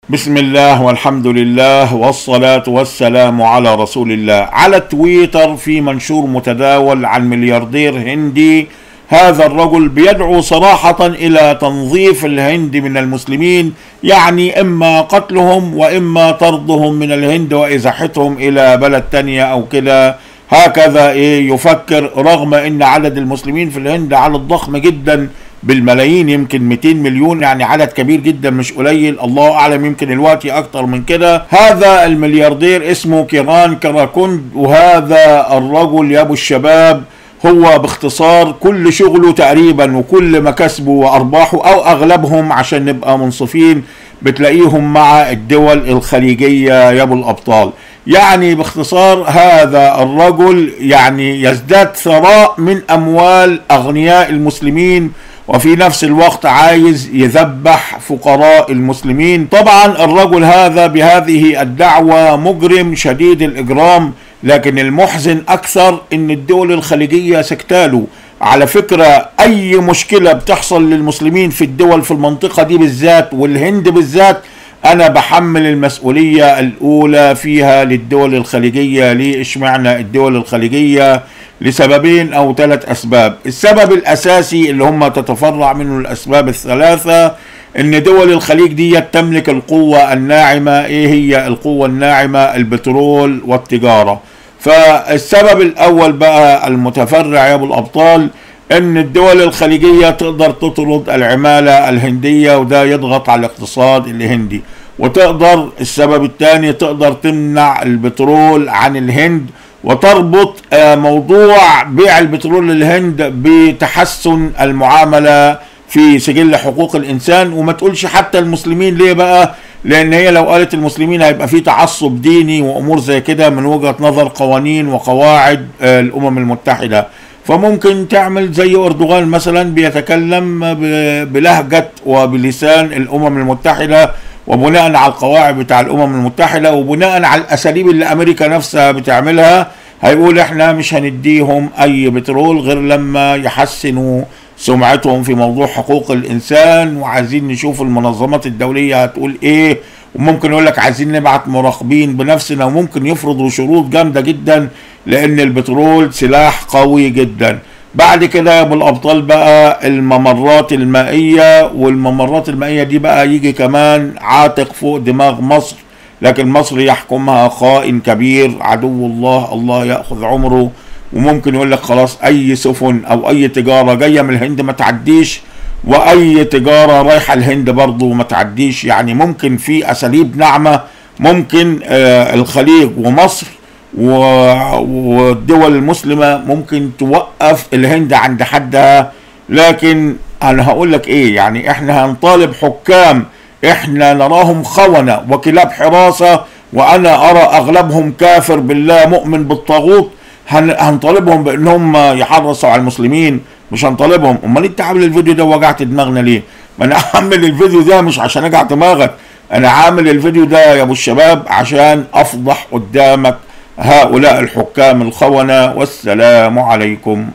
بسم الله والحمد لله والصلاة والسلام على رسول الله على تويتر في منشور متداول عن ملياردير هندي هذا الرجل بيدعو صراحة إلى تنظيف الهند من المسلمين يعني إما قتلهم وإما طردهم من الهند وإزاحتهم إلى بلد تانية أو كده هكذا إيه يفكر رغم أن عدد المسلمين في الهند عدد ضخم جدا بالملايين يمكن 200 مليون يعني عدد كبير جدا مش قليل الله اعلم يمكن الوقت اكتر من كده هذا الملياردير اسمه كيران كراكوند وهذا الرجل يا ابو الشباب هو باختصار كل شغله تقريبا وكل مكاسبه وارباحه او اغلبهم عشان نبقى منصفين بتلاقيهم مع الدول الخليجيه يا ابو الابطال يعني باختصار هذا الرجل يعني يزداد ثراء من اموال اغنياء المسلمين وفي نفس الوقت عايز يذبح فقراء المسلمين طبعا الرجل هذا بهذه الدعوة مجرم شديد الإجرام لكن المحزن أكثر أن الدول الخليجية سكتاله على فكرة أي مشكلة بتحصل للمسلمين في الدول في المنطقة دي بالذات والهند بالذات أنا بحمل المسؤولية الأولى فيها للدول الخليجية ليه إشمعنى الدول الخليجية لسببين او ثلاث اسباب السبب الاساسي اللي هم تتفرع منه الاسباب الثلاثه ان دول الخليج دي تملك القوه الناعمه ايه هي القوه الناعمه البترول والتجاره فالسبب الاول بقى المتفرع يا ابو الابطال ان الدول الخليجيه تقدر تطرد العماله الهنديه وده يضغط على الاقتصاد الهندي وتقدر السبب الثاني تقدر تمنع البترول عن الهند وتربط موضوع بيع البترول للهند بتحسن المعامله في سجل حقوق الانسان وما تقولش حتى المسلمين ليه بقى لان هي لو قالت المسلمين هيبقى في تعصب ديني وامور زي كده من وجهه نظر قوانين وقواعد الامم المتحده فممكن تعمل زي اردوغان مثلا بيتكلم بلهجه وبلسان الامم المتحده وبناء على القواعد بتاع الامم المتحده وبناء على الاساليب اللي امريكا نفسها بتعملها هيقول احنا مش هنديهم اي بترول غير لما يحسنوا سمعتهم في موضوع حقوق الانسان وعايزين نشوف المنظمات الدوليه هتقول ايه وممكن يقول لك عايزين نبعت مراقبين بنفسنا وممكن يفرضوا شروط جامده جدا لان البترول سلاح قوي جدا بعد كده يا ابو الابطال بقى الممرات المائيه والممرات المائيه دي بقى يجي كمان عاتق فوق دماغ مصر لكن مصر يحكمها خائن كبير عدو الله الله ياخذ عمره وممكن يقول لك خلاص اي سفن او اي تجاره جايه من الهند ما تعديش واي تجاره رايحه الهند برضه ما تعديش يعني ممكن في اساليب ناعمه ممكن آه الخليج ومصر والدول المسلمة ممكن توقف الهند عند حدها لكن انا هقول لك ايه يعني احنا هنطالب حكام احنا نراهم خونة وكلاب حراسة وانا ارى اغلبهم كافر بالله مؤمن بالطاغوت هنطالبهم بانهم يحرصوا على المسلمين مش هنطالبهم امال انت عامل الفيديو ده وجعت دماغنا ليه ما انا عامل الفيديو ده مش عشان اجع دماغك انا عامل الفيديو ده يا ابو الشباب عشان افضح قدامك هؤلاء الحكام الخونة والسلام عليكم